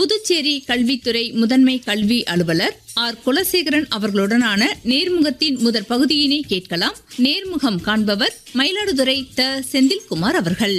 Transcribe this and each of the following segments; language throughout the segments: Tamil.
புதுச்சேரி கல்வித்துறை முதன்மை கல்வி அலுவலர் ஆர் குலசேகரன் அவர்களுடனான நேர்முகத்தின் முதற் பகுதியினை கேட்கலாம் நேர்முகம் காண்பவர் மயிலாடுதுறை த செந்தில்குமார் அவர்கள்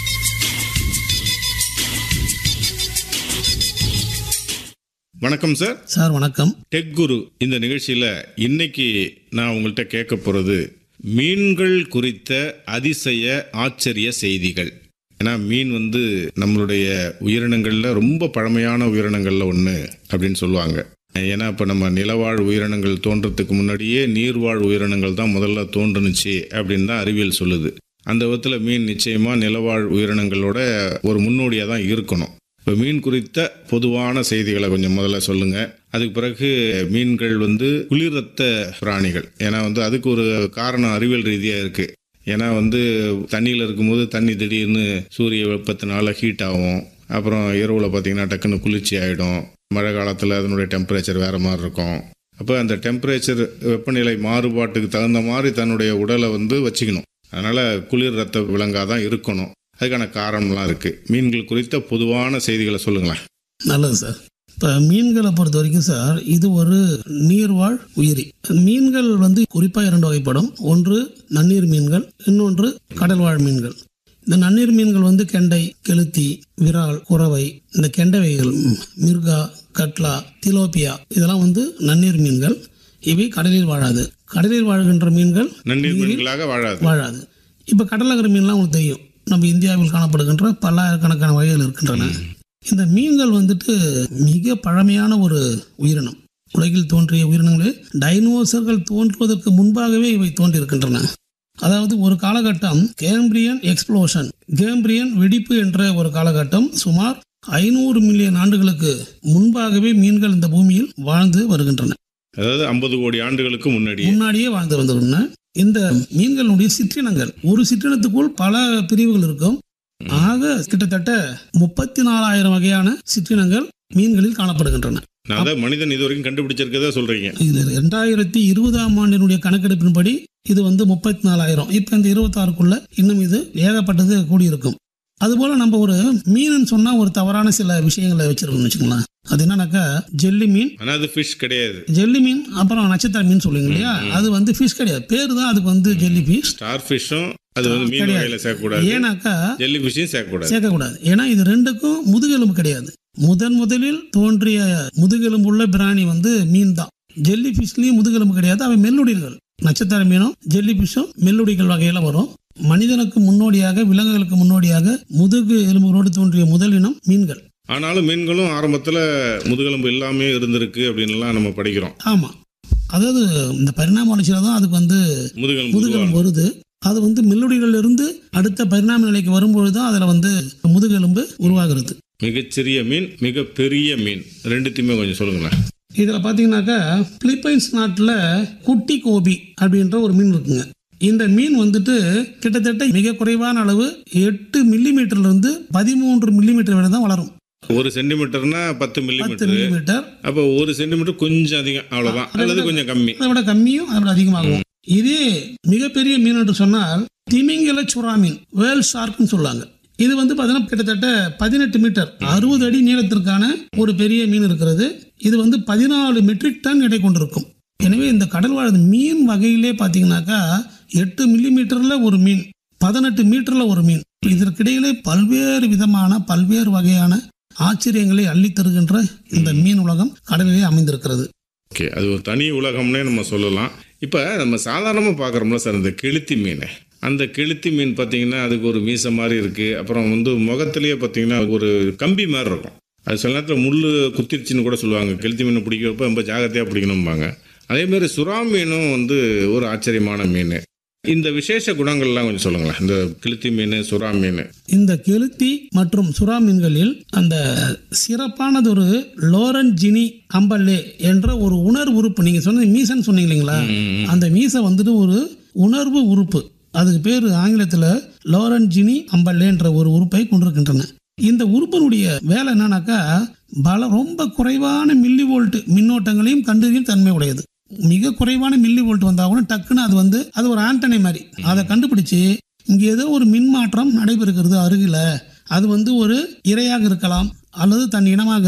வணக்கம் சார் சார் வணக்கம் டெக் குரு இந்த நிகழ்ச்சியில் இன்னைக்கு நான் உங்கள்கிட்ட கேட்க போகிறது மீன்கள் குறித்த அதிசய ஆச்சரிய செய்திகள் ஏன்னா மீன் வந்து நம்மளுடைய உயிரினங்களில் ரொம்ப பழமையான உயிரினங்களில் ஒன்று அப்படின்னு சொல்லுவாங்க ஏன்னா இப்போ நம்ம நிலவாழ் உயிரினங்கள் தோன்றதுக்கு முன்னாடியே நீர்வாழ் உயிரினங்கள் தான் முதல்ல தோன்றுனுச்சு அப்படின்னு தான் அறிவியல் சொல்லுது அந்த விதத்தில் மீன் நிச்சயமாக நிலவாழ் உயிரினங்களோட ஒரு முன்னோடியாக தான் இருக்கணும் இப்போ மீன் குறித்த பொதுவான செய்திகளை கொஞ்சம் முதல்ல சொல்லுங்க அதுக்கு பிறகு மீன்கள் வந்து குளிர் ரத்த பிராணிகள் ஏன்னா வந்து அதுக்கு ஒரு காரணம் அறிவியல் ரீதியாக இருக்கு ஏன்னா வந்து தண்ணியில் இருக்கும்போது தண்ணி திடீர்னு சூரிய வெப்பத்தினால ஹீட் ஆகும் அப்புறம் இரவில் பார்த்தீங்கன்னா டக்குன்னு குளிர்ச்சி ஆகிடும் மழை காலத்தில் அதனுடைய டெம்பரேச்சர் வேறு மாதிரி இருக்கும் அப்போ அந்த டெம்பரேச்சர் வெப்பநிலை மாறுபாட்டுக்கு தகுந்த மாதிரி தன்னுடைய உடலை வந்து வச்சுக்கணும் அதனால் குளிர் ரத்த விலங்காக தான் இருக்கணும் அதுக்கான காரணம்லாம் இருக்குது மீன்கள் குறித்த பொதுவான செய்திகளை சொல்லுங்களேன் நல்லது சார் இப்போ மீன்களை பொறுத்த வரைக்கும் சார் இது ஒரு நீர்வாழ் உயிரி மீன்கள் வந்து குறிப்பாக இரண்டு வகைப்படும் ஒன்று நன்னீர் மீன்கள் இன்னொன்று கடல்வாழ் மீன்கள் இந்த நன்னீர் மீன்கள் வந்து கெண்டை கெளுத்தி விரால் குறவை இந்த கெண்டை வகைகள் ம், மிர்கா கட்லா திலோப்பியா இதெல்லாம் வந்து நன்னீர் மீன்கள் இவை கடலில் வாழாது கடலில் வாழ்கின்ற மீன்கள் நன்னீர் மீன்களாக வாழாது வாழாது இப்போ கடலகர மீன்லாம் உங்களுக்கு தெரியும் நம்ம இந்தியாவில் காணப்படுகின்ற பல்லாயிரக்கணக்கான வகைகள் இருக்கின்றன இந்த மீன்கள் வந்துட்டு மிக பழமையான ஒரு உயிரினம் உலகில் தோன்றிய உயிரினங்களில் டைனோசர்கள் தோன்றுவதற்கு முன்பாகவே இவை தோன்றியிருக்கின்றன அதாவது ஒரு காலகட்டம் கேம்பிரியன் எக்ஸ்ப்ளோஷன் கேம்பிரியன் வெடிப்பு என்ற ஒரு காலகட்டம் சுமார் ஐநூறு மில்லியன் ஆண்டுகளுக்கு முன்பாகவே மீன்கள் இந்த பூமியில் வாழ்ந்து வருகின்றன அதாவது ஐம்பது கோடி ஆண்டுகளுக்கு முன்னாடி முன்னாடியே வாழ்ந்து வந்திருந்தன இந்த மீன்களுடைய சிற்றினங்கள் ஒரு சிற்றினத்துக்குள் பல பிரிவுகள் இருக்கும் ஆக கிட்டத்தட்ட முப்பத்தி நாலாயிரம் வகையான சிற்றினங்கள் மீன்களில் காணப்படுகின்றன நான் தான் மனிதன் இது வரைக்கும் கண்டுபிடிச்சிருக்கதா சொல்றீங்க இது ரெண்டாயிரத்தி இருபதாம் ஆண்டினுடைய கணக்கெடுப்பின்படி இது வந்து முப்பத்தி நாலாயிரம் இப்போ இந்த இருபத்தாறுக்குள்ள இன்னும் இது ஏகப்பட்டது கூடியிருக்கும் அதுபோல நம்ம ஒரு மீன் சொன்னா ஒரு தவறான சில விஷயங்களை வச்சிருக்கோம்னு வச்சுக்கலாம் அது என்னன்னாக்கா ஜெல்லி மீன் ஆனா அது ஃபிஷ் கிடையாது ஜெல்லி மீன் அப்புறம் நட்சத்திர மீன் சொல்லுவீங்க இல்லையா அது வந்து ஃபிஷ் கிடையாது பேர் தான் அதுக்கு வந்து ஜெல்லி ஃபிஷ் ஸ்டார் ஃபிஷ்ஷும் அது வந்து மீன் கிடையாது. வகையில சேர்க்கக்கூடாது ஏன்னாக்கா ஜெல்லி ஃபிஷ்ஷையும் சேர்க்கக்கூடாது சேர்க்கக்கூடாது ஏன்னா இது ரெண்டுக்கும் முதுகெலும்பு கிடையாது முதன் முதலில் தோன்றிய முதுகெலும்புள்ள பிராணி வந்து மீன் தான் ஜெல்லி ஃபிஷ்லயும் முதுகெலும்பு கிடையாது அவை மெல்லுடிகள் நட்சத்திர மீனும் ஜெல்லி ஃபிஷ்ஷும் மெல்லுடிகள் வகையில வரும் மனிதனுக்கு முன்னோடியாக விலங்குகளுக்கு முன்னோடியாக முதுகு எலும்புகளோடு தோன்றிய முதல் இனம் மீன்கள் ஆனாலும் மீன்களும் ஆரம்பத்துல முதுகெலும்பு இல்லாமே இருந்திருக்கு அப்படின்லாம் நம்ம படிக்கிறோம் ஆமா அதாவது இந்த பரிணாம வளர்ச்சியில தான் அதுக்கு வந்து முதுகெலும்பு முதுகெலும்பு வருது அது வந்து மெல்லுடிகள்ல இருந்து அடுத்த பரிணாம நிலைக்கு வரும்பொழுது தான் அதுல வந்து முதுகெலும்பு உருவாகிறது மிகச்சிறிய மீன் மிக பெரிய மீன் ரெண்டுத்தையுமே கொஞ்சம் சொல்லுங்களேன் இதில் பார்த்தீங்கன்னாக்கா பிலிப்பைன்ஸ் நாட்டில் குட்டி கோபி அப்படின்ற ஒரு மீன் இருக்குங்க இந்த மீன் வந்துட்டு கிட்டத்தட்ட மிக குறைவான அளவு எட்டு மில்லிமீட்டர்ல இருந்து பதிமூன்று மில்லிமீட்டர் வரை தான் வளரும் ஒரு சென்டிமீட்டர்னா பத்து பத்து மில்லிமீட்டர் மில்லிமீட்டர் அப்போ ஒரு சென்டிமீட்டர் கொஞ்சம் அதிகம் அவ்வளவுதான் அல்லது கொஞ்சம் கம்மி அதை விட கம்மியும் அதை விட அதிகமாகும் இதே மிகப்பெரிய மீன் என்று சொன்னால் திமிங்கல சுறா மீன் வேல் ஷார்க்னு சொல்லுவாங்க இது வந்து பார்த்தீங்கன்னா கிட்டத்தட்ட பதினெட்டு மீட்டர் அறுபது அடி நீளத்திற்கான ஒரு பெரிய மீன் இருக்கிறது இது வந்து பதினாலு மெட்ரிக் டன் எடை கொண்டிருக்கும் எனவே இந்த கடல் வாழ் மீன் வகையிலே பார்த்தீங்கன்னாக்கா எட்டு மில்லி மீட்டர்ல ஒரு மீன் பதினெட்டு மீட்டர்ல ஒரு மீன் இதற்கிடையிலே பல்வேறு விதமான பல்வேறு வகையான ஆச்சரியங்களை அள்ளித் தருகின்ற இந்த மீன் உலகம் கடலிலே அமைந்திருக்கிறது ஓகே அது ஒரு தனி உலகம்னே நம்ம சொல்லலாம் இப்போ நம்ம சாதாரணமாக பார்க்குறோம்ல சார் இந்த கெளுத்தி மீன் அந்த கெளுத்தி மீன் பார்த்தீங்கன்னா அதுக்கு ஒரு மீசை மாதிரி இருக்குது அப்புறம் வந்து முகத்திலேயே பார்த்தீங்கன்னா ஒரு கம்பி மாதிரி இருக்கும் அது சில நேரத்தில் முள் குத்திருச்சுன்னு கூட சொல்லுவாங்க கெளுத்தி மீனை பிடிக்கிறப்ப ரொம்ப ஜாகிரதையாக பிடிக்கணும்பாங்க அதே மாதிரி சுறா மீனும் வந்து ஒரு ஆச்சரியமான மீன் இந்த விசேஷ குணங்கள்லாம் கொஞ்சம் சொல்லுங்களேன் இந்த கெளுத்தி மீன் சுறா மீன் இந்த கெளுத்தி மற்றும் சுறா மீன்களில் அந்த சிறப்பானதொரு லோரன் ஜினி அம்பல்லே என்ற ஒரு உணர்வு உறுப்பு நீங்க சொன்னது மீசன் சொன்னீங்க இல்லைங்களா அந்த மீசை வந்துட்டு ஒரு உணர்வு உறுப்பு அதுக்கு பேர் ஆங்கிலத்தில் லோரன் ஜினி அம்பல்லேன்ற ஒரு உறுப்பை கொண்டிருக்கின்றன இந்த உறுப்பினுடைய வேலை என்னன்னாக்கா பல ரொம்ப குறைவான மில்லி வோல்ட் மின்னோட்டங்களையும் கண்டறியும் தன்மை உடையது மிக குறைவான மில்லி வோல்ட் வந்தா கூட டக்குன்னு அது வந்து அது ஒரு ஆண்டனை மாதிரி அதை கண்டுபிடிச்சு இங்க ஏதோ ஒரு மின்மாற்றம் நடைபெறுகிறது அருகில அது வந்து ஒரு இரையாக இருக்கலாம் அல்லது தன் இனமாக